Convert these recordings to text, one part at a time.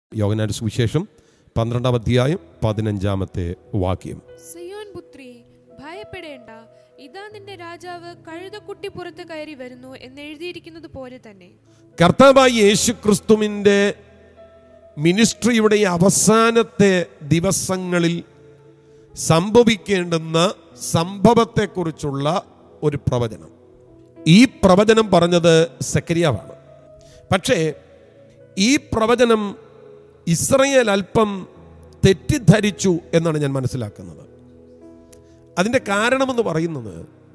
യോഗനാന്റെ സുവിശേഷം പന്ത്രണ്ടാം അധ്യായം പതിനഞ്ചാമത്തെ വാക്യം സിയോൻ പുത്രി ഭയപ്പെടേണ്ട ഇതാ നിന്റെ രാജാവ് കഴുതക്കുട്ടി പുറത്ത് കയറി വരുന്നു എന്ന് എഴുതിയിരിക്കുന്നത് പോലെ തന്നെ കർത്താവായ യേശു ക്രിസ്തുവിൻ്റെ മിനിസ്ട്രിയുടെ ഈ അവസാനത്തെ ദിവസങ്ങളിൽ സംഭവിക്കേണ്ടുന്ന സംഭവത്തെക്കുറിച്ചുള്ള ഒരു പ്രവചനം ഈ പ്രവചനം പറഞ്ഞത് സക്രിയാവാണ് പക്ഷേ ഈ പ്രവചനം ഇസ്രയേൽ അല്പം തെറ്റിദ്ധരിച്ചു എന്നാണ് ഞാൻ മനസ്സിലാക്കുന്നത് അതിൻ്റെ കാരണമെന്ന് പറയുന്നത്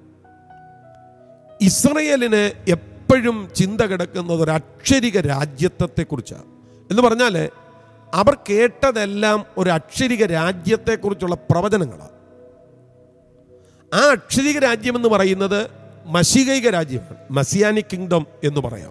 ഇസ്രയേലിന് എപ്പോഴും ചിന്ത കിടക്കുന്നത് ഒരു അക്ഷരിക രാജ്യത്വത്തെക്കുറിച്ചാണ് എന്ന് പറഞ്ഞാൽ അവർ കേട്ടതെല്ലാം ഒരു അക്ഷരിക രാജ്യത്തെക്കുറിച്ചുള്ള പ്രവചനങ്ങളാണ് ആ അക്ഷരിക രാജ്യം എന്ന് പറയുന്നത് മഷികൈക രാജ്യമാണ് മസിയാനിക് കിങ്ഡം എന്ന് പറയാം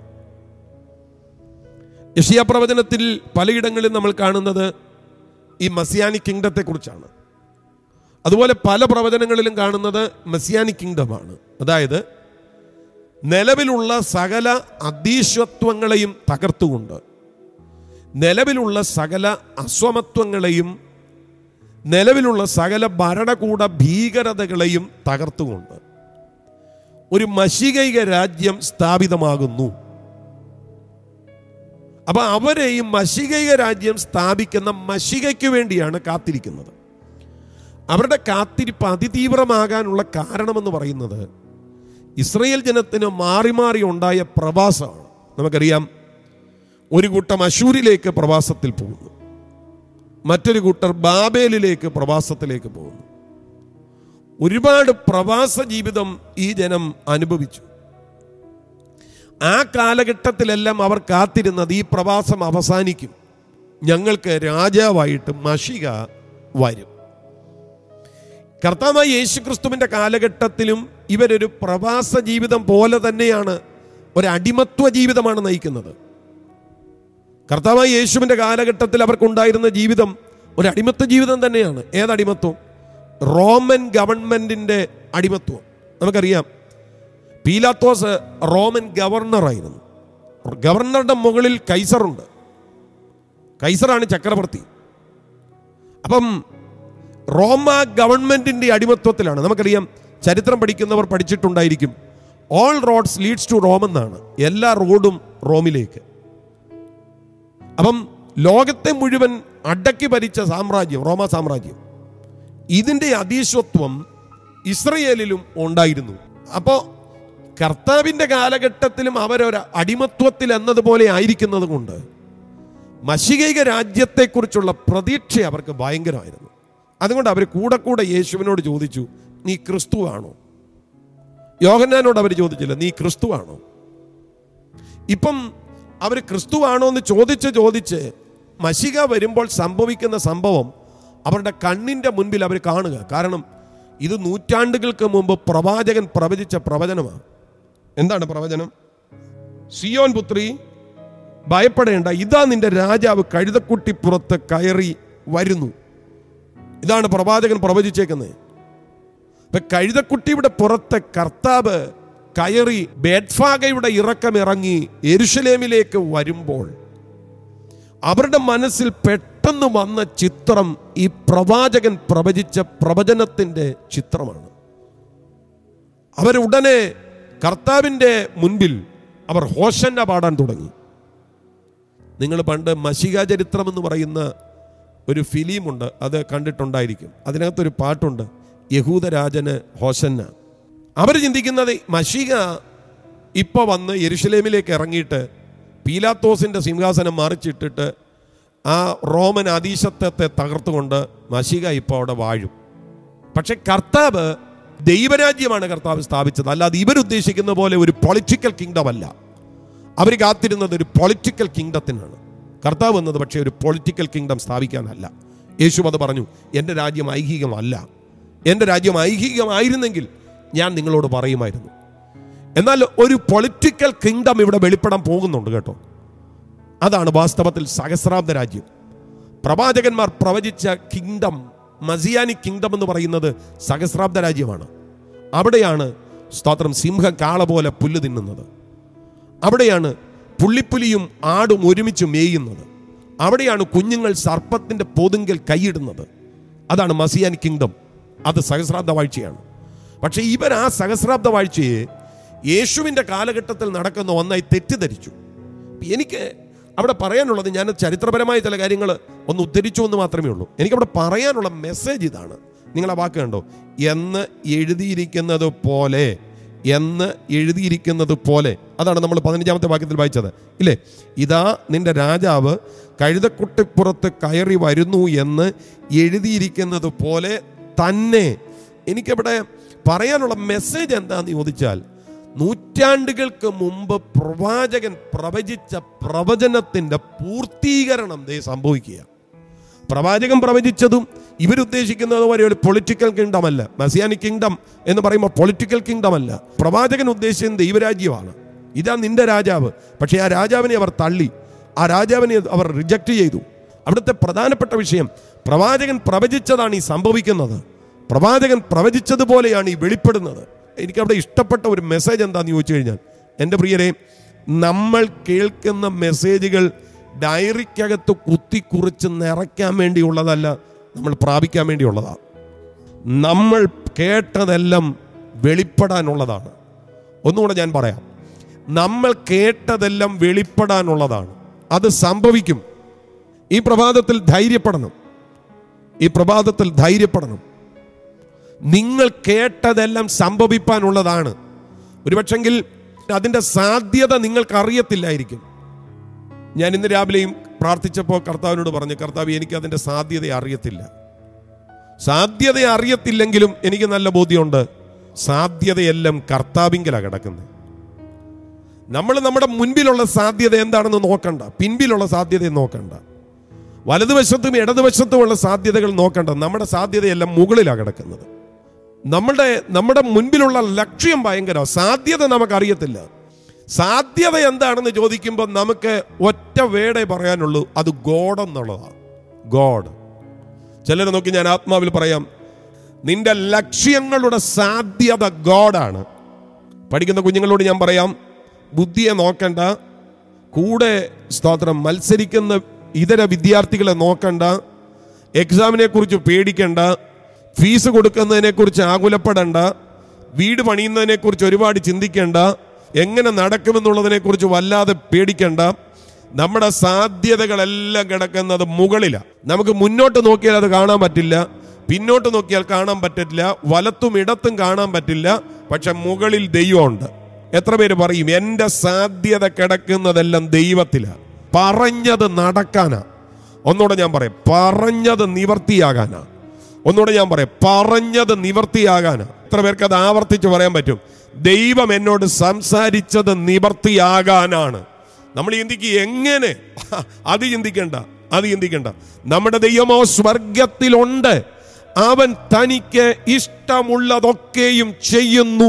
യഷിയ പ്രവചനത്തിൽ പലയിടങ്ങളിൽ നമ്മൾ കാണുന്നത് ഈ മസിയാനിക് കിങ്ഡത്തെ കുറിച്ചാണ് അതുപോലെ പല പ്രവചനങ്ങളിലും കാണുന്നത് മസിയാനിക് കിങ്ഡമാണ് അതായത് നിലവിലുള്ള സകല അധീശത്വങ്ങളെയും തകർത്തുകൊണ്ട് നിലവിലുള്ള സകല അസ്വമത്വങ്ങളെയും നിലവിലുള്ള സകല ഭരണകൂട ഭീകരതകളെയും തകർത്തുകൊണ്ട് ഒരു മഷികൈക രാജ്യം സ്ഥാപിതമാകുന്നു അപ്പൊ അവരെ ഈ മഷികൈക രാജ്യം സ്ഥാപിക്കുന്ന മഷികയ്ക്ക് വേണ്ടിയാണ് കാത്തിരിക്കുന്നത് അവരുടെ കാത്തിരിപ്പ് അതിതീവ്രമാകാനുള്ള കാരണമെന്ന് പറയുന്നത് ഇസ്രയേൽ ജനത്തിന് മാറി മാറി ഉണ്ടായ പ്രവാസമാണ് നമുക്കറിയാം ഒരു കൂട്ടം അശൂരിലേക്ക് പ്രവാസത്തിൽ പോകുന്നു മറ്റൊരു കൂട്ടർ ബാബേലിലേക്ക് പ്രവാസത്തിലേക്ക് പോകുന്നു ഒരുപാട് പ്രവാസ ജീവിതം ഈ ജനം അനുഭവിച്ചു ആ കാലഘട്ടത്തിലെല്ലാം അവർ കാത്തിരുന്നത് ഈ പ്രവാസം അവസാനിക്കും ഞങ്ങൾക്ക് രാജാവായിട്ട് മഷിക വരും കർത്താവായ യേശു ക്രിസ്തുവിന്റെ കാലഘട്ടത്തിലും ഇവരൊരു പ്രവാസ ജീവിതം പോലെ തന്നെയാണ് ഒരു അടിമത്വ ജീവിതമാണ് നയിക്കുന്നത് കർത്താവായ യേശുവിന്റെ കാലഘട്ടത്തിൽ അവർക്കുണ്ടായിരുന്ന ജീവിതം ഒരു അടിമത്വ ജീവിതം തന്നെയാണ് ഏതടിമത്വം റോമൻ ഗവൺമെന്റിന്റെ അടിമത്വം നമുക്കറിയാം പീലാത്തോസ് റോമൻ ഗവർണറായിരുന്നു ഗവർണറുടെ മുകളിൽ കൈസറുണ്ട് കൈസറാണ് ചക്രവർത്തി അപ്പം റോമ ഗവൺമെന്റിന്റെ അടിമത്വത്തിലാണ് നമുക്കറിയാം ചരിത്രം പഠിക്കുന്നവർ പഠിച്ചിട്ടുണ്ടായിരിക്കും all roads leads to Rome എന്നാണ് എല്ലാ റോഡും റോമിലേക്ക് അപ്പം ലോകത്തെ മുഴുവൻ അടക്കി ഭരിച്ച സാമ്രാജ്യം റോമ സാമ്രാജ്യം ഇതിന്റെ അധീശത്വം ഇസ്രയേലിലും ഉണ്ടായിരുന്നു അപ്പോൾ കർത്താവിന്റെ കാലഘട്ടത്തിലും അവരൊരു അടിമത്വത്തിൽ എന്നതുപോലെ ആയിരിക്കുന്നത് കൊണ്ട് മഷികൈക രാജ്യത്തെക്കുറിച്ചുള്ള പ്രതീക്ഷ അവർക്ക് ഭയങ്കരമായിരുന്നു അതുകൊണ്ട് അവർ കൂടെ കൂടെ യേശുവിനോട് ചോദിച്ചു നീ ക്രിസ്തുവാണോ യോഹന്നാനോട് അവർ ചോദിച്ചില്ല നീ ക്രിസ്തുവാണോ ഇപ്പം അവർ ക്രിസ്തുവാണോ എന്ന് ചോദിച്ച് ചോദിച്ച് മഷിക വരുമ്പോൾ സംഭവിക്കുന്ന സംഭവം അവരുടെ കണ്ണിൻ്റെ മുൻപിൽ അവർ കാണുക കാരണം ഇത് നൂറ്റാണ്ടുകൾക്ക് മുമ്പ് പ്രവാചകൻ പ്രവചിച്ച പ്രവചനമാണ് എന്താണ് പ്രവചനം സിയോൻ പുത്രി ഭയപ്പെടേണ്ട ഇതാ നിന്റെ രാജാവ് കഴുതക്കുട്ടി പുറത്ത് കയറി വരുന്നു ഇതാണ് പ്രവാചകൻ പ്രവചിച്ചേക്കുന്നത് ഇപ്പൊ കഴുതക്കുട്ടിയുടെ പുറത്ത് കർത്താവ് കയറി ബേഡ്ഫാഗയുടെ ഇറക്കം ഇറങ്ങി എരുഷലേമിലേക്ക് വരുമ്പോൾ അവരുടെ മനസ്സിൽ പെട്ടെന്ന് വന്ന ചിത്രം ഈ പ്രവാചകൻ പ്രവചിച്ച പ്രവചനത്തിന്റെ ചിത്രമാണ് അവരുടനെ കർത്താവിൻ്റെ മുൻപിൽ അവർ ഹോഷന്ന പാടാൻ തുടങ്ങി നിങ്ങൾ പണ്ട് മഷിക ചരിത്രം എന്ന് പറയുന്ന ഒരു ഫിലിമുണ്ട് അത് കണ്ടിട്ടുണ്ടായിരിക്കും അതിനകത്തൊരു പാട്ടുണ്ട് യഹൂദരാജന് ഹോസന്ന അവർ ചിന്തിക്കുന്നത് മഷിക ഇപ്പോൾ വന്ന് യെരുഷലേമിലേക്ക് ഇറങ്ങിയിട്ട് പീലാത്തോസിൻ്റെ സിംഹാസനം മറിച്ചിട്ടിട്ട് ആ റോമൻ അധീശത്വത്തെ തകർത്തുകൊണ്ട് മഷിക ഇപ്പോൾ അവിടെ വാഴും പക്ഷെ കർത്താവ് ദൈവരാജ്യമാണ് കർത്താവ് സ്ഥാപിച്ചത് അല്ലാതെ ഇവരുദ്ദേശിക്കുന്ന പോലെ ഒരു പൊളിറ്റിക്കൽ കിങ്ഡം അല്ല അവർ കാത്തിരുന്നത് ഒരു പൊളിറ്റിക്കൽ കിങ്ഡത്തിനാണ് കർത്താവ് എന്നത് പക്ഷേ ഒരു പൊളിറ്റിക്കൽ കിങ്ഡം സ്ഥാപിക്കാനല്ല യേശു അത് പറഞ്ഞു എൻ്റെ രാജ്യം ഐഹികമല്ല എൻ്റെ രാജ്യം ഐഹികമായിരുന്നെങ്കിൽ ഞാൻ നിങ്ങളോട് പറയുമായിരുന്നു എന്നാൽ ഒരു പൊളിറ്റിക്കൽ കിങ്ഡം ഇവിടെ വെളിപ്പെടാൻ പോകുന്നുണ്ട് കേട്ടോ അതാണ് വാസ്തവത്തിൽ സഹസ്രാബ്ദ രാജ്യം പ്രവാചകന്മാർ പ്രവചിച്ച കിങ്ഡം മസിയാനി കിങ്ഡം എന്ന് പറയുന്നത് സഹസ്രാബ്ദ രാജ്യമാണ് അവിടെയാണ് സ്തോത്രം സിംഹം കാള പോലെ പുല്ല് തിന്നുന്നത് അവിടെയാണ് പുള്ളിപ്പുലിയും ആടും ഒരുമിച്ച് മേയുന്നത് അവിടെയാണ് കുഞ്ഞുങ്ങൾ സർപ്പത്തിന്റെ പൊതുങ്കൽ കൈയിടുന്നത് അതാണ് മസിയാൻ കിങ്ഡം അത് സഹസ്രാബ്ദ വാഴ്ചയാണ് പക്ഷേ ഇവർ ആ സഹസ്രാബ്ദ വാഴ്ചയെ യേശുവിൻ്റെ കാലഘട്ടത്തിൽ നടക്കുന്ന ഒന്നായി തെറ്റിദ്ധരിച്ചു എനിക്ക് അവിടെ പറയാനുള്ളത് ഞാൻ ചരിത്രപരമായ ചില കാര്യങ്ങൾ ഒന്ന് ഉദ്ധരിച്ചു എന്ന് മാത്രമേ ഉള്ളൂ എനിക്കവിടെ പറയാനുള്ള മെസ്സേജ് ഇതാണ് നിങ്ങൾ ആ വാക്ക് കണ്ടോ എന്ന് എഴുതിയിരിക്കുന്നത് പോലെ എന്ന് എഴുതിയിരിക്കുന്നത് പോലെ അതാണ് നമ്മൾ പതിനഞ്ചാമത്തെ വാക്യത്തിൽ വായിച്ചത് ഇല്ലേ ഇതാ നിന്റെ രാജാവ് കഴുതക്കുട്ടിപ്പുറത്ത് കയറി വരുന്നു എന്ന് എഴുതിയിരിക്കുന്നത് പോലെ തന്നെ എനിക്കിവിടെ പറയാനുള്ള മെസ്സേജ് എന്താന്ന് ചോദിച്ചാൽ നൂറ്റാണ്ടുകൾക്ക് മുമ്പ് പ്രവാചകൻ പ്രവചിച്ച പ്രവചനത്തിന്റെ പൂർത്തീകരണം ദേ സംഭവിക്കുക പ്രവാചകൻ പ്രവചിച്ചതും ഇവരുദ്ദേശിക്കുന്നത് പോലെ ഒരു പൊളിറ്റിക്കൽ കിങ്ഡം അല്ല മസിയാനിക് കിങ്ഡം എന്ന് പറയുമ്പോൾ പൊളിറ്റിക്കൽ കിങ്ഡം അല്ല പ്രവാചകൻ ഉദ്ദേശിച്ചത് ദൈവരാജ്യമാണ് ഇതാ നിന്റെ രാജാവ് പക്ഷേ ആ രാജാവിനെ അവർ തള്ളി ആ രാജാവിനെ അവർ റിജക്റ്റ് ചെയ്തു അവിടുത്തെ പ്രധാനപ്പെട്ട വിഷയം പ്രവാചകൻ പ്രവചിച്ചതാണ് ഈ സംഭവിക്കുന്നത് പ്രവാചകൻ പ്രവചിച്ചതുപോലെയാണ് ഈ വെളിപ്പെടുന്നത് എനിക്കവിടെ ഇഷ്ടപ്പെട്ട ഒരു മെസ്സേജ് എന്താന്ന് ചോദിച്ചു കഴിഞ്ഞാൽ എൻ്റെ പ്രിയരെ നമ്മൾ കേൾക്കുന്ന മെസ്സേജുകൾ ഡയറിക്കകത്ത് കുത്തിക്കുറിച്ച് നിറയ്ക്കാൻ വേണ്ടിയുള്ളതല്ല നമ്മൾ പ്രാപിക്കാൻ വേണ്ടിയുള്ളതാണ് നമ്മൾ കേട്ടതെല്ലാം വെളിപ്പെടാനുള്ളതാണ് ഒന്നുകൂടെ ഞാൻ പറയാം നമ്മൾ കേട്ടതെല്ലാം വെളിപ്പെടാനുള്ളതാണ് അത് സംഭവിക്കും ഈ പ്രഭാതത്തിൽ ധൈര്യപ്പെടണം ഈ പ്രഭാതത്തിൽ ധൈര്യപ്പെടണം നിങ്ങൾ കേട്ടതെല്ലാം സംഭവിപ്പാനുള്ളതാണ് ഒരുപക്ഷെങ്കിൽ അതിൻ്റെ സാധ്യത നിങ്ങൾക്ക് അറിയത്തില്ലായിരിക്കും ഞാൻ ഇന്ന് രാവിലെയും പ്രാർത്ഥിച്ചപ്പോൾ കർത്താവിനോട് പറഞ്ഞു കർത്താവ് എനിക്ക് അതിൻ്റെ സാധ്യത അറിയത്തില്ല സാധ്യത അറിയത്തില്ലെങ്കിലും എനിക്ക് നല്ല ബോധ്യമുണ്ട് സാധ്യതയെല്ലാം കർത്താവിങ്കലാണ് കിടക്കുന്നത് നമ്മൾ നമ്മുടെ മുൻപിലുള്ള സാധ്യത എന്താണെന്ന് നോക്കണ്ട പിൻപിലുള്ള സാധ്യത നോക്കണ്ട വലതുവശത്തും ഇടതുവശത്തുമുള്ള സാധ്യതകൾ നോക്കണ്ട നമ്മുടെ സാധ്യതയെല്ലാം മുകളിലാണ് കിടക്കുന്നത് നമ്മുടെ നമ്മുടെ മുൻപിലുള്ള ലക്ഷ്യം ഭയങ്കര സാധ്യത നമുക്കറിയത്തില്ല സാധ്യത എന്താണെന്ന് ചോദിക്കുമ്പോൾ നമുക്ക് ഒറ്റ വേടേ പറയാനുള്ളൂ അത് ഗോഡ് എന്നുള്ളതാണ് ഗോഡ് ചിലരെ നോക്കി ഞാൻ ആത്മാവിൽ പറയാം നിന്റെ ലക്ഷ്യങ്ങളുടെ സാധ്യത ഗോഡാണ് പഠിക്കുന്ന കുഞ്ഞുങ്ങളോട് ഞാൻ പറയാം ബുദ്ധിയെ നോക്കണ്ട കൂടെ സ്തോത്രം മത്സരിക്കുന്ന ഇതര വിദ്യാർത്ഥികളെ നോക്കണ്ട എക്സാമിനെ കുറിച്ച് പേടിക്കണ്ട ഫീസ് കൊടുക്കുന്നതിനെ കുറിച്ച് ആകുലപ്പെടണ്ട വീട് പണിയുന്നതിനെ കുറിച്ച് ഒരുപാട് ചിന്തിക്കേണ്ട എങ്ങനെ നടക്കുമെന്നുള്ളതിനെ കുറിച്ച് വല്ലാതെ പേടിക്കണ്ട നമ്മുടെ സാധ്യതകളെല്ലാം കിടക്കുന്നത് മുകളിലാണ് നമുക്ക് മുന്നോട്ട് നോക്കിയാൽ അത് കാണാൻ പറ്റില്ല പിന്നോട്ട് നോക്കിയാൽ കാണാൻ പറ്റില്ല വലത്തും ഇടത്തും കാണാൻ പറ്റില്ല പക്ഷെ മുകളിൽ ദൈവമുണ്ട് എത്ര പേര് പറയും എൻ്റെ സാധ്യത കിടക്കുന്നതെല്ലാം ദൈവത്തിലാണ് പറഞ്ഞത് നടക്കാനാ ഒന്നുകൂടെ ഞാൻ പറയാം പറഞ്ഞത് നിവർത്തിയാകാനാ ഒന്നുകൂടെ ഞാൻ പറയാം പറഞ്ഞത് നിവർത്തിയാകാനാ എത്ര പേർക്ക് അത് ആവർത്തിച്ച് പറയാൻ പറ്റും ദൈവം എന്നോട് സംസാരിച്ചത് നിവർത്തിയാകാനാണ് നമ്മൾ ചിന്തിക്കുക എങ്ങനെ അത് ചിന്തിക്കണ്ട അത് ചിന്തിക്കണ്ട നമ്മുടെ ദൈവമോ സ്വർഗത്തിലുണ്ട് അവൻ തനിക്ക് ഇഷ്ടമുള്ളതൊക്കെയും ചെയ്യുന്നു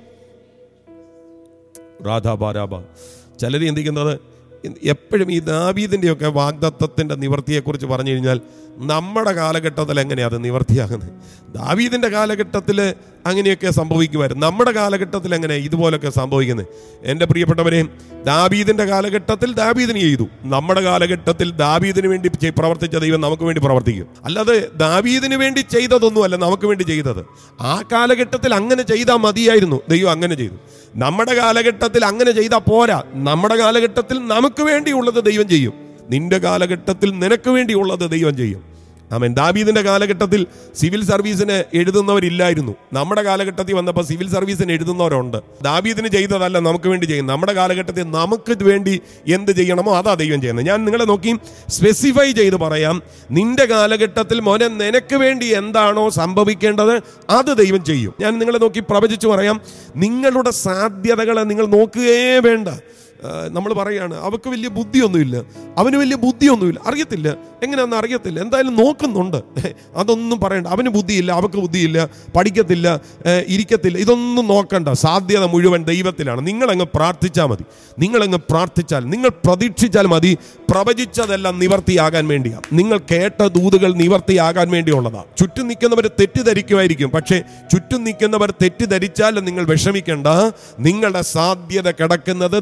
രാധാബാരാബ ചിലർ ചിന്തിക്കുന്നത് എപ്പോഴും ഈ ദാവീദിൻ്റെയൊക്കെ വാഗ്ദത്വത്തിൻ്റെ നിവർത്തിയെക്കുറിച്ച് പറഞ്ഞു കഴിഞ്ഞാൽ നമ്മുടെ കാലഘട്ടത്തിൽ എങ്ങനെയാണ് അത് നിവർത്തിയാകുന്നത് ദാവീദിൻ്റെ കാലഘട്ടത്തിൽ അങ്ങനെയൊക്കെ സംഭവിക്കുമായിരുന്നു നമ്മുടെ കാലഘട്ടത്തിൽ എങ്ങനെ ഇതുപോലൊക്കെ സംഭവിക്കുന്നത് എൻ്റെ പ്രിയപ്പെട്ടവരെ ദാവീദിൻ്റെ കാലഘട്ടത്തിൽ ദാവീദിന് ചെയ്തു നമ്മുടെ കാലഘട്ടത്തിൽ ദാവീദിന് വേണ്ടി ചെയ്- പ്രവർത്തിച്ച ദൈവം നമുക്ക് വേണ്ടി പ്രവർത്തിക്കും അല്ലാതെ ദാവീദിന് വേണ്ടി ചെയ്തതൊന്നുമല്ല നമുക്ക് വേണ്ടി ചെയ്തത് ആ കാലഘട്ടത്തിൽ അങ്ങനെ ചെയ്താൽ മതിയായിരുന്നു ദൈവം അങ്ങനെ ചെയ്തു നമ്മുടെ കാലഘട്ടത്തിൽ അങ്ങനെ ചെയ്താൽ പോരാ നമ്മുടെ കാലഘട്ടത്തിൽ നമുക്ക് വേണ്ടിയുള്ളത് ദൈവം ചെയ്യും നിന്റെ കാലഘട്ടത്തിൽ നിനക്ക് വേണ്ടിയുള്ളത് ദൈവം ചെയ്യും ആമൻ ദാവീദിന്റെ കാലഘട്ടത്തിൽ സിവിൽ സർവീസിന് എഴുതുന്നവരില്ലായിരുന്നു നമ്മുടെ കാലഘട്ടത്തിൽ വന്നപ്പോൾ സിവിൽ സർവീസിന് എഴുതുന്നവരുണ്ട് ദാവീദിന് ചെയ്തതല്ല നമുക്ക് വേണ്ടി ചെയ്യുന്നത് നമ്മുടെ കാലഘട്ടത്തിൽ നമുക്ക് വേണ്ടി എന്ത് ചെയ്യണമോ അതാ ദൈവം ചെയ്യുന്നത് ഞാൻ നിങ്ങളെ നോക്കി സ്പെസിഫൈ ചെയ്ത് പറയാം നിന്റെ കാലഘട്ടത്തിൽ മോനെ നിനക്ക് വേണ്ടി എന്താണോ സംഭവിക്കേണ്ടത് അത് ദൈവം ചെയ്യും ഞാൻ നിങ്ങളെ നോക്കി പ്രവചിച്ചു പറയാം നിങ്ങളുടെ സാധ്യതകളെ നിങ്ങൾ നോക്കുകയേ വേണ്ട നമ്മൾ പറയുകയാണ് അവർക്ക് വലിയ ബുദ്ധിയൊന്നുമില്ല അവന് വലിയ ബുദ്ധിയൊന്നുമില്ല അറിയത്തില്ല എങ്ങനെയാണെന്ന് അറിയത്തില്ല എന്തായാലും നോക്കുന്നുണ്ട് അതൊന്നും പറയണ്ട അവന് ബുദ്ധിയില്ല അവർക്ക് ബുദ്ധിയില്ല പഠിക്കത്തില്ല ഏഹ്, ഇരിക്കത്തില്ല ഇതൊന്നും നോക്കണ്ട സാധ്യത മുഴുവൻ ദൈവത്തിലാണ് നിങ്ങളങ്ങ് പ്രാർത്ഥിച്ചാൽ മതി നിങ്ങളങ്ങ് പ്രാർത്ഥിച്ചാൽ നിങ്ങൾ പ്രതീക്ഷിച്ചാൽ മതി പ്രവചിച്ചതെല്ലാം നിവർത്തിയാകാൻ വേണ്ടിയാണ് നിങ്ങൾ കേട്ട ദൂതുകൾ നിവർത്തിയാകാൻ വേണ്ടിയുള്ളതാണ് ചുറ്റും നിൽക്കുന്നവർ തെറ്റിദ്ധരിക്കുമായിരിക്കും പക്ഷേ ചുറ്റും നിൽക്കുന്നവർ തെറ്റിദ്ധരിച്ചാൽ നിങ്ങൾ വിഷമിക്കേണ്ട നിങ്ങളുടെ സാധ്യത കിടക്കുന്നത് ദൈവ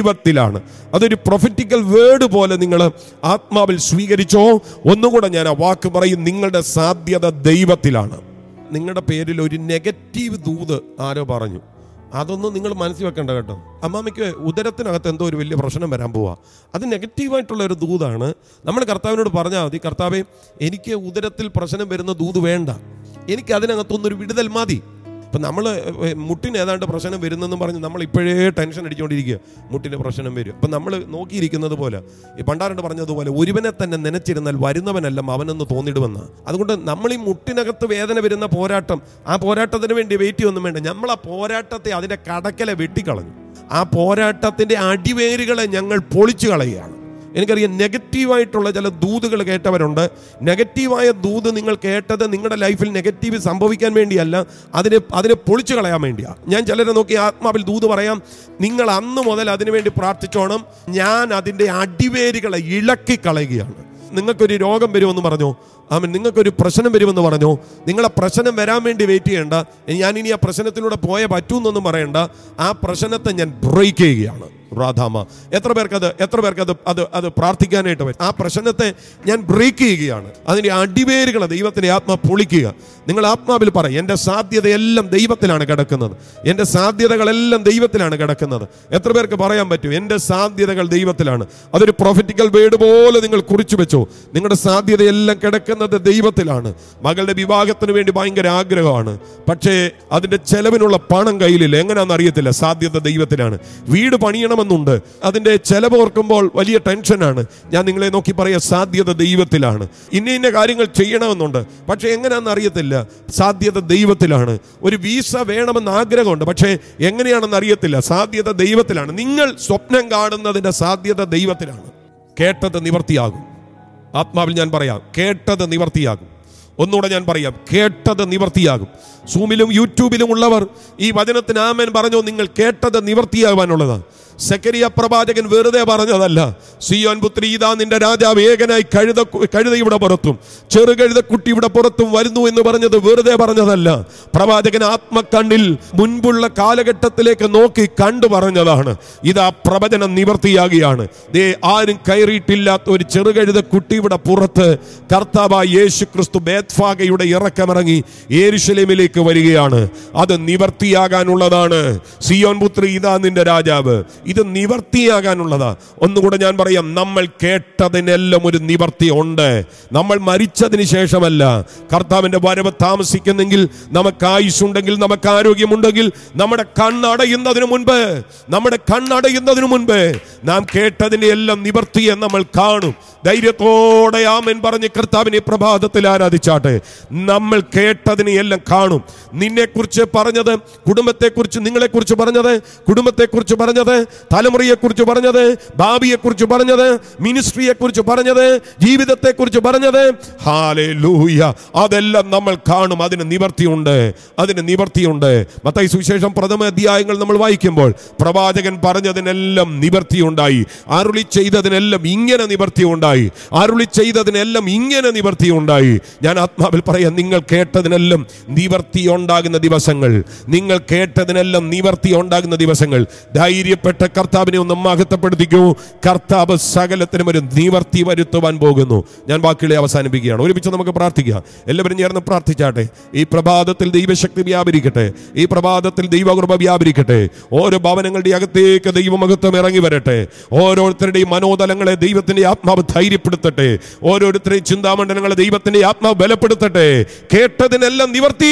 ദൈവത്തിലാണ് അതൊരു പ്രൊഫറ്റിക്കൽ വേർഡ് പോലെ നിങ്ങൾ ആത്മാവിൽ സ്വീകരിച്ചോ ഒന്നുകൂടെ ഞാൻ ആ വാക്ക് പറയും നിങ്ങളുടെ സാധ്യത ദൈവത്തിലാണ് നിങ്ങളുടെ പേരിൽ ഒരു നെഗറ്റീവ് ദൂത് ആരോ പറഞ്ഞു അതൊന്നും നിങ്ങൾ മനസ്സിൽ വെക്കണ്ട കേട്ടോ അമ്മാമ്മയ്ക്ക് ഉദരത്തിനകത്ത് എന്തോ ഒരു വലിയ പ്രശ്നം വരാൻ പോവാ അത് നെഗറ്റീവായിട്ടുള്ള ഒരു ദൂതാണ് നമ്മൾ കർത്താവിനോട് പറഞ്ഞാൽ മതി കർത്താവെ എനിക്ക് ഉദരത്തിൽ പ്രശ്നം വരുന്ന ദൂത് വേണ്ട എനിക്ക് അതിനകത്തൊന്നൊരു വിടുതൽ മതി ഇപ്പം നമ്മൾ മുട്ടിന് ഏതാണ്ട് പ്രശ്നം വരുന്നെന്ന് പറഞ്ഞ് നമ്മൾ ഇപ്പോഴേ ടെൻഷൻ അടിച്ചുകൊണ്ടിരിക്കുക മുട്ടിന് പ്രശ്നം വരും അപ്പം നമ്മൾ നോക്കിയിരിക്കുന്നത് പോലെ ഈ പണ്ടാരണ്ട് പറഞ്ഞതുപോലെ ഒരുവനെ തന്നെ നനച്ചിരുന്നാൽ വരുന്നവനല്ല അവനെന്ന് തോന്നിടുമെന്ന് അതുകൊണ്ട് നമ്മൾ ഈ മുട്ടിനകത്ത് വേദന വരുന്ന പോരാട്ടം ആ പോരാട്ടത്തിന് വേണ്ടി വെയിറ്റ് ഒന്നും വേണ്ട നമ്മൾ ആ പോരാട്ടത്തെ അതിൻ്റെ കടക്കലെ വെട്ടിക്കളഞ്ഞു ആ പോരാട്ടത്തിൻ്റെ അടിവേരുകളെ ഞങ്ങൾ പൊളിച്ചു കളയുകയാണ് എനിക്കറിയാം നെഗറ്റീവായിട്ടുള്ള ചില ദൂതുകൾ കേട്ടവരുണ്ട് നെഗറ്റീവായ ദൂത് നിങ്ങൾ കേട്ടത് നിങ്ങളുടെ ലൈഫിൽ നെഗറ്റീവ് സംഭവിക്കാൻ വേണ്ടിയല്ല അതിനെ അതിനെ പൊളിച്ചു കളയാൻ വേണ്ടിയാണ് ഞാൻ ചിലരെ നോക്കി ആത്മാവിൽ ദൂത് പറയാം നിങ്ങൾ അന്ന് മുതൽ അതിനുവേണ്ടി പ്രാർത്ഥിച്ചോണം ഞാൻ അതിൻ്റെ അടിവേരുകളെ ഇളക്കി കളയുകയാണ് നിങ്ങൾക്കൊരു രോഗം വരുമെന്ന് പറഞ്ഞോ ആമൻ നിങ്ങൾക്കൊരു പ്രശ്നം വരുമെന്ന് പറഞ്ഞോ നിങ്ങളെ പ്രശ്നം വരാൻ വേണ്ടി വെയിറ്റ് ചെയ്യേണ്ട ഞാൻ ഇനി ആ പ്രശ്നത്തിലൂടെ പോയേ പറ്റൂന്നൊന്നും പറയണ്ട ആ പ്രശ്നത്തെ ഞാൻ ബ്രേക്ക് ചെയ്യുകയാണ് റാധാമ എത്ര പേർക്കത് എത്ര പേർക്കത് അത് അത് പ്രാർത്ഥിക്കാനായിട്ട് പറ്റും ആ പ്രശ്നത്തെ ഞാൻ ബ്രേക്ക് ചെയ്യുകയാണ് അതിൻ്റെ അടിവേരുകളെ ദൈവത്തിൻ്റെ ആത്മ പൊളിക്കുക നിങ്ങൾ ആത്മാവിൽ പറ എൻ്റെ സാധ്യതയെല്ലാം ദൈവത്തിലാണ് കിടക്കുന്നത് എൻ്റെ സാധ്യതകളെല്ലാം ദൈവത്തിലാണ് കിടക്കുന്നത് എത്ര പേർക്ക് പറയാൻ പറ്റും എൻ്റെ സാധ്യതകൾ ദൈവത്തിലാണ് അതൊരു പ്രൊഫറ്റിക്കൽ വേർഡ് പോലെ നിങ്ങൾ കുറിച്ചു വെച്ചോ നിങ്ങളുടെ സാധ്യതയെല്ലാം കിടക്കുന്നത് ദൈവത്തിലാണ് മകളുടെ വിവാഹത്തിന് വേണ്ടി ഭയങ്കര ആഗ്രഹമാണ് പക്ഷേ അതിൻ്റെ ചെലവിനുള്ള പണം കയ്യിലില്ല എങ്ങനെയാണെന്ന് അറിയത്തില്ല സാധ്യത ദൈവത്തിലാണ് വീട് പണിയണമെന്നുണ്ട് അതിൻ്റെ ചെലവ് ഓർക്കുമ്പോൾ വലിയ ടെൻഷനാണ് ഞാൻ നിങ്ങളെ നോക്കി പറയാ സാധ്യത ദൈവത്തിലാണ് ഇന്ന ഇന്ന കാര്യങ്ങൾ ചെയ്യണമെന്നുണ്ട് പക്ഷേ എങ്ങനെയാണെന്ന് അറിയത്തില്ല സാധ്യത ദൈവത്തിലാണ് ഒരു വീസ വേണമെന്ന് ആഗ്രഹമുണ്ട് പക്ഷേ എങ്ങനെയാണെന്ന് അറിയത്തില്ല സാധ്യത ദൈവത്തിലാണ് നിങ്ങൾ സ്വപ്നം കാണുന്നതിൻ്റെ സാധ്യത ദൈവത്തിലാണ് കേട്ടത് നിവർത്തിയാകും ആത്മാവിൽ ഞാൻ പറയാം കേട്ടത് നിവർത്തിയാകും ഒന്നുകൂടെ ഞാൻ പറയാം കേട്ടത് നിവർത്തിയാകും സൂമിലും യൂട്യൂബിലും ഉള്ളവർ ഈ വചനത്തിന് ആമേൻ പറഞ്ഞോ നിങ്ങൾ കേട്ടത് നിവർത്തിയാകാനുള്ളതാണ് സെക്കരിയ പ്രവാചകൻ വെറുതെ പറഞ്ഞതല്ല സിയോൻ പുത്രി ഇതാ നിന്റെ രാജാവ് ഏകനായി കഴുത കഴുതയുടെ പുറത്തും ചെറുകഴുത കുട്ടിയുടെ പുറത്തും വരുന്നു എന്ന് പറഞ്ഞത് വെറുതെ പറഞ്ഞതല്ല പ്രവാചകൻ ആത്മക്കണ്ണിൽ മുൻപുള്ള കാലഘട്ടത്തിലേക്ക് നോക്കി കണ്ടു പറഞ്ഞതാണ് ഇതാ പ്രവചനം നിവർത്തിയാകുകയാണ് ദേ ആരും കയറിയിട്ടില്ലാത്ത ഒരു ചെറുകഴുത കുട്ടിയുടെ പുറത്ത് കർത്താവായ യേശു ക്രിസ്തു ബേത്ഫാഗയുടെ ഇറക്കമിറങ്ങി യേരുശലേമിലേക്ക് വരികയാണ് അത് നിവർത്തിയാകാനുള്ളതാണ് സിയോൻ പുത്രി ഇതാ നിന്റെ രാജാവ് ഇത് നിവർത്തിയാകാനുള്ളതാ ഒന്നുകൂടെ ഞാൻ പറയാം നമ്മൾ കേട്ടതിനെല്ലാം ഒരു നിവർത്തി ഉണ്ട് നമ്മൾ മരിച്ചതിന് ശേഷമല്ല കർത്താവിന്റെ വരവ് താമസിക്കുന്നെങ്കിൽ നമുക്ക് ആയുസ്സുണ്ടെങ്കിൽ നമുക്ക് ആരോഗ്യമുണ്ടെങ്കിൽ നമ്മുടെ കണ്ണടയുന്നതിന് മുൻപ് നമ്മുടെ കണ്ണടയുന്നതിന് മുൻപ് നാം കേട്ടതിന്റെ എല്ലാം നിവർത്തിയെ നമ്മൾ കാണും ധൈര്യത്തോടെ ആമൻ പറഞ്ഞ് കർത്താവിനെ പ്രഭാതത്തിൽ ആരാധിച്ചാട്ടെ നമ്മൾ കേട്ടതിനെ എല്ലാം കാണും നിന്നെക്കുറിച്ച് പറഞ്ഞത് കുടുംബത്തെക്കുറിച്ച് നിങ്ങളെക്കുറിച്ച് പറഞ്ഞത് കുടുംബത്തെക്കുറിച്ച് പറഞ്ഞത് തലമുറയെക്കുറിച്ച് പറഞ്ഞത് ഭാവിയെക്കുറിച്ച് പറഞ്ഞത് മിനിസ്ട്രിയെക്കുറിച്ച് പറഞ്ഞത് ജീവിതത്തെക്കുറിച്ച് പറഞ്ഞത് ഹാലേ ലൂയ അതെല്ലാം നമ്മൾ കാണും അതിന് നിവർത്തിയുണ്ട് അതിന് നിവർത്തിയുണ്ട് മത്തായി സുവിശേഷം പ്രഥമ അധ്യായങ്ങൾ നമ്മൾ വായിക്കുമ്പോൾ പ്രവാചകൻ പറഞ്ഞതിനെല്ലാം നിവർത്തിയുണ്ടായി അരുളി ചെയ്തതിനെല്ലാം ഇങ്ങനെ നിവർത്തിയുണ്ടായി അരുളി ചെയ്തതിനെല്ലാം ഇങ്ങനെ നിവർത്തിയുണ്ടായി ഞാൻ ആത്മാവിൽ പറയാം നിങ്ങൾ കേട്ടതിനെല്ലാം നിവർത്തി ഉണ്ടാകുന്ന ദിവസങ്ങൾ നിങ്ങൾ കേട്ടതിനെല്ലാം നിവർത്തി ഉണ്ടാകുന്ന ദിവസങ്ങൾ ധൈര്യപ്പെട്ട കർത്താവിനെ ഒന്ന് മഹത്വപ്പെടുത്തിക്കൂ കർത്താവ് സകലത്തിനും ഒരു നിവർത്തി വരുത്തുവാൻ പോകുന്നു ഞാൻ വാക്കുകളെ അവസാനിപ്പിക്കുകയാണ് ഒരുമിച്ച് നമുക്ക് പ്രാർത്ഥിക്കാം എല്ലാവരും ചേർന്ന് പ്രാർത്ഥിച്ചാട്ടെ ഈ പ്രഭാതത്തിൽ ദൈവശക്തി വ്യാപരിക്കട്ടെ ഈ പ്രഭാതത്തിൽ ദൈവകൃപ വ്യാപരിക്കട്ടെ ഓരോ ഭവനങ്ങളുടെ അകത്തേക്ക് ദൈവമഹത്വം ഇറങ്ങി വരട്ടെ ഓരോരുത്തരുടെയും മനോതലങ്ങളെ ദൈവത്തിന്റെ ആത്മാവ് ധൈര്യപ്പെടുത്തട്ടെ ഓരോരുത്തരുടെയും ചിന്താമണ്ഡലങ്ങളെ ദൈവത്തിന്റെ ആത്മാവ് ബലപ്പെടുത്തട്ടെ കേട്ടതിനെല്ലാം നിവർത്തി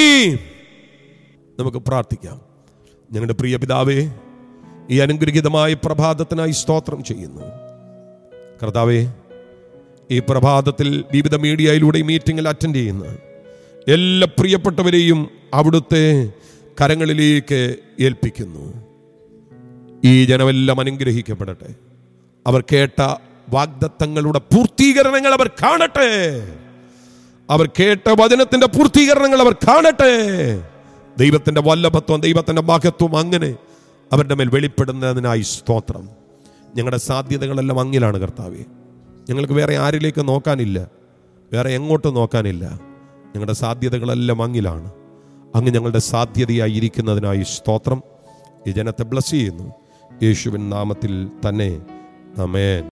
നമുക്ക് പ്രാർത്ഥിക്കാം ഞങ്ങളുടെ പ്രിയ പിതാവേ ഈ അനുഗ്രഹീതമായ പ്രഭാതത്തിനായി സ്തോത്രം ചെയ്യുന്നു കർത്താവേ ഈ പ്രഭാതത്തിൽ വിവിധ മീഡിയയിലൂടെ ഈ മീറ്റിംഗിൽ അറ്റൻഡ് ചെയ്യുന്ന എല്ലാ പ്രിയപ്പെട്ടവരെയും അവിടുത്തെ കരങ്ങളിലേക്ക് ഏൽപ്പിക്കുന്നു ഈ ജനമെല്ലാം അനുഗ്രഹിക്കപ്പെടട്ടെ അവർ കേട്ട വാഗ്ദത്തങ്ങളുടെ പൂർത്തീകരണങ്ങൾ അവർ കാണട്ടെ അവർ കേട്ട വചനത്തിന്റെ പൂർത്തീകരണങ്ങൾ അവർ കാണട്ടെ ദൈവത്തിന്റെ വല്ലഭത്വം ദൈവത്തിന്റെ മഹത്വം അങ്ങനെ അവരുടെ മേൽ വെളിപ്പെടുന്നതിനായി സ്തോത്രം ഞങ്ങളുടെ സാധ്യതകളെല്ലാം അങ്ങിലാണ് കർത്താവെ ഞങ്ങൾക്ക് വേറെ ആരിലേക്ക് നോക്കാനില്ല വേറെ എങ്ങോട്ട് നോക്കാനില്ല ഞങ്ങളുടെ സാധ്യതകളെല്ലാം അങ്ങിലാണ് അങ്ങ് ഞങ്ങളുടെ സാധ്യതയായി ഇരിക്കുന്നതിനായി സ്തോത്രം ഈ ജനത്തെ ബ്ലസ് ചെയ്യുന്നു യേശുവിൻ നാമത്തിൽ തന്നെ അമേൻ